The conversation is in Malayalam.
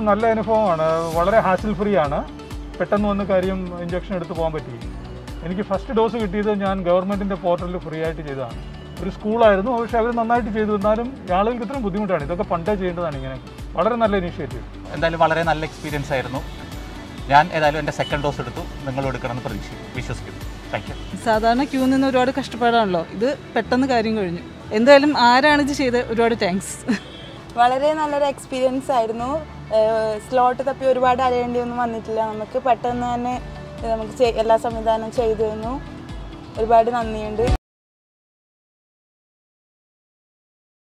നല്ല അനുഭവമാണ് വളരെ ഹാസിൽ ഫ്രീ ആണ് പെട്ടെന്ന് വന്ന് കാര്യം ഇഞ്ചക്ഷൻ എടുത്ത് പോകാൻ പറ്റി എനിക്ക് ഫസ്റ്റ് ഡോസ് കിട്ടിയത് ഞാൻ ഗവൺമെൻറ്റിൻ്റെ പോർട്ടലിൽ ഫ്രീ ആയിട്ട് ചെയ്തതാണ് ഒരു സ്കൂളായിരുന്നു പക്ഷേ അവർ നന്നായിട്ട് ചെയ്തു എന്നാലും ആളുകൾക്ക് ഇത്രയും ബുദ്ധിമുട്ടാണ് ഇതൊക്കെ പണ്ടേ ചെയ്യേണ്ടതാണ് ഇങ്ങനെ വളരെ നല്ല ഇനീഷ്യേറ്റീവ് എന്തായാലും വളരെ നല്ല എക്സ്പീരിയൻസ് ആയിരുന്നു ഞാൻ ഏതായാലും എൻ്റെ സെക്കൻഡ് ഡോസ് എടുത്തു നിങ്ങളും എടുക്കണമെന്ന് പ്രതീക്ഷിക്കുന്നു വിശ്വസിക്കുന്നു താങ്ക് യു സാധാരണ ക്യൂ നിന്ന് ഒരുപാട് കഷ്ടപ്പാടാണല്ലോ ഇത് പെട്ടെന്ന് കാര്യം കഴിഞ്ഞു എന്തായാലും ആരാണ് ഇത് ചെയ്ത് ഒരുപാട് താങ്ക്സ് വളരെ നല്ലൊരു എക്സ്പീരിയൻസ് ആയിരുന്നു സ്ലോട്ട് തപ്പി ഒരുപാട് അലയേണ്ടിയൊന്നും വന്നിട്ടില്ല നമുക്ക് പെട്ടെന്ന് തന്നെ നമുക്ക് ചെയ്- എല്ലാ സംവിധാനവും ചെയ്തു തന്നു ഒരുപാട് നന്ദിയുണ്ട്